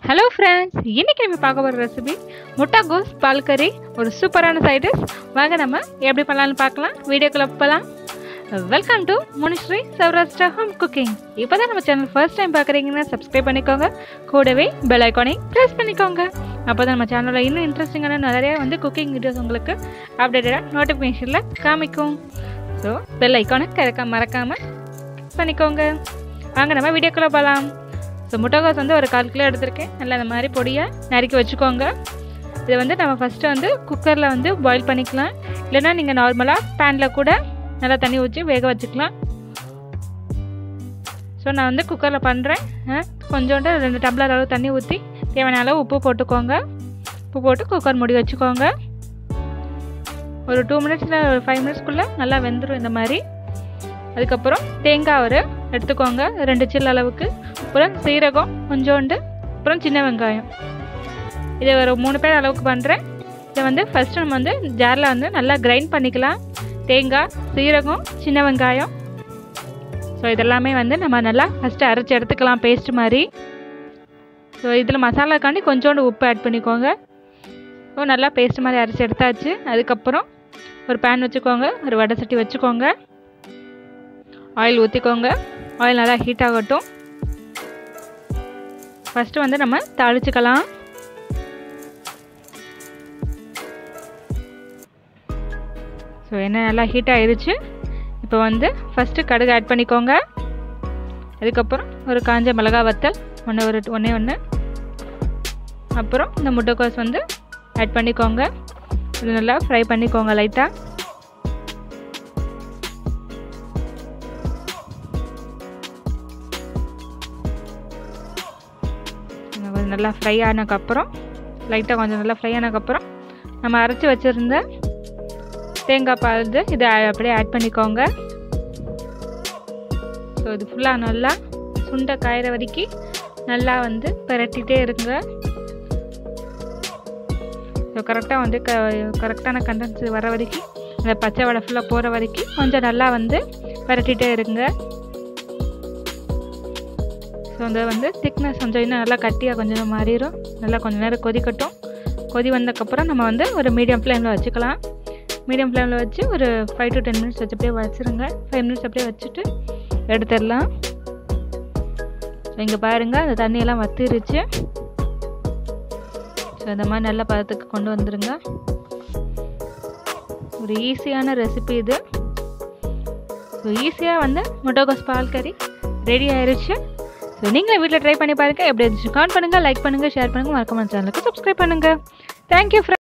hello friends இன்னைக்கு நம்ம பார்க்க போகிற ரெசிபி முட்டைகோஸ் பால் கறி ஒரு சூப்பரான சைடிஷ் வாங்க நம்ம எப்படி பண்ணலாம்னு பார்க்கலாம் வீடியோக்குள்ள போகலாம் welcome to Munishree Saurashtra home cooking இப்போ தான் நம்ம சேனல் ஃபர்ஸ்ட் டைம் பார்க்குறீங்கன்னா சப்ஸ்கிரைப் பண்ணிக்கோங்க கூடவே பெல் ஐக்கானையும் ப்ரெஸ் பண்ணிக்கோங்க அப்போ தான் நம்ம சேனலில் இன்னும் இன்ட்ரெஸ்டிங்கான நிறைய வந்து குக்கிங் வீடியோஸ் உங்களுக்கு அப்டேட்டடாக நோட்டிஃபிகேஷனில் காமிக்கும் ஸோ பெல் ஐக்கானை கறக்க மறக்காமல் பண்ணிக்கோங்க வாங்க நம்ம வீடியோக்குள்ளே போகலாம் ஸோ முட்டைகோஸ் வந்து ஒரு கால் கிலோ எடுத்திருக்கேன் நல்லா இந்த மாதிரி பொடியாக நறுக்கி வச்சுக்கோங்க இதை வந்து நம்ம ஃபஸ்ட்டு வந்து குக்கரில் வந்து பாயில் பண்ணிக்கலாம் இல்லைன்னா நீங்கள் நார்மலாக பேனில் கூட நல்லா தண்ணி ஊற்றி வேக வச்சுக்கலாம் ஸோ நான் வந்து குக்கரில் பண்ணுறேன் கொஞ்சோண்டு ரெண்டு டம்ளர் அளவு தண்ணி ஊற்றி தேவையான அளவு உப்பு போட்டுக்கோங்க உப்பு போட்டு குக்கர் மூடி வச்சுக்கோங்க ஒரு டூ மினிட்ஸில் ஒரு ஃபைவ் மினிட்ஸ்க்குள்ளே நல்லா வெந்துடும் இந்த மாதிரி அதுக்கப்புறம் தேங்காய் ஒரு எடுத்துக்கோங்க ரெண்டு சில்லு அளவுக்கு அப்புறம் சீரகம் கொஞ்சோண்டு அப்புறம் சின்ன வெங்காயம் இதை ஒரு மூணு பேர் அளவுக்கு பண்ணுறேன் இதை வந்து ஃபஸ்ட்டு நம்ம வந்து ஜாரில் வந்து நல்லா கிரைண்ட் பண்ணிக்கலாம் தேங்காய் சீரகம் சின்ன வெங்காயம் ஸோ இதெல்லாமே வந்து நம்ம நல்லா ஃபஸ்ட்டு அரைச்சி எடுத்துக்கலாம் பேஸ்ட் மாதிரி ஸோ இதில் மசாலாக்காண்டி கொஞ்சோண்டு உப்பு ஆட் பண்ணிக்கோங்க ஸோ நல்லா பேஸ்ட் மாதிரி அரைச்சி எடுத்தாச்சு அதுக்கப்புறம் ஒரு பேன் வச்சுக்கோங்க ஒரு வடை சட்டி வச்சுக்கோங்க ஆயில் ஊற்றிக்கோங்க ஆயில் நல்லா ஹீட் ஆகட்டும் ஃபஸ்ட்டு வந்து நம்ம தாளிச்சுக்கலாம் ஸோ எண்ணெய் நல்லா ஹீட் ஆயிடுச்சு இப்போ வந்து ஃபஸ்ட்டு கடுகு ஆட் பண்ணிக்கோங்க அதுக்கப்புறம் ஒரு காஞ்ச மிளகா வத்தல் ஒன்று ஒரு ஒன்றே ஒன்று அப்புறம் இந்த முட்டைக்கோஸ் வந்து ஆட் பண்ணிக்கோங்க இது நல்லா ஃப்ரை பண்ணிக்கோங்க லைட்டாக கொஞ்சம் நல்லா ஃப்ரை ஆனதுக்கப்புறம் லைட்டாக கொஞ்சம் நல்லா ஃப்ரை ஆனதுக்கப்புறம் நம்ம அரைச்சி வச்சுருந்த தேங்காய் பால் இது இதை அப்படியே ஆட் பண்ணிக்கோங்க ஸோ இது ஃபுல்லாக நல்லா சுண்டை காயிற வரைக்கும் நல்லா வந்து பரட்டிகிட்டே இருங்க ஸோ கரெக்டாக வந்து க கரெக்டான கண்டன்ஸ் வர வரைக்கும் அந்த பச்சை வடை ஃபுல்லாக போகிற வரைக்கும் கொஞ்சம் நல்லா வந்து பரட்டிகிட்டே இருங்க ஸோ அந்த வந்து திக்னஸ் கொஞ்சம் இன்னும் நல்லா கட்டியாக கொஞ்சம் மாறிடும் நல்லா கொஞ்சம் நேரம் கொதிக்கட்டும் கொதி வந்ததுக்கப்புறம் நம்ம வந்து ஒரு மீடியம் ஃப்ளேமில் வச்சுக்கலாம் மீடியம் ஃப்ளேமில் வச்சு ஒரு ஃபைவ் டு டென் மினிட்ஸ் வச்சு அப்படியே வச்சுருங்க ஃபைவ் மினிட்ஸ் அப்படியே வச்சுட்டு எடுத்துடலாம் ஸோ இங்கே பாருங்கள் அந்த தண்ணியெல்லாம் வத்திருச்சு ஸோ இந்த மாதிரி நல்ல பதத்துக்கு கொண்டு வந்துடுங்க ஒரு ஈஸியான ரெசிபி இது ஸோ ஈஸியாக வந்து முட்டைகோஸ் பால் கறி ரெடி ஆயிடுச்சு ஸோ நீங்களும் வீட்டில் ட்ரை பண்ணி பாருங்கள் எப்படி இருந்துச்சு கமெண்ட் பண்ணுங்கள் லைக் பண்ணுங்கள் ஷேர் பண்ணுங்கள் மறக்காம சேனலுக்கு சப்ஸ்கிரைப் பண்ணுங்கள் தேங்க்யூ ஃப்ரெண்ட்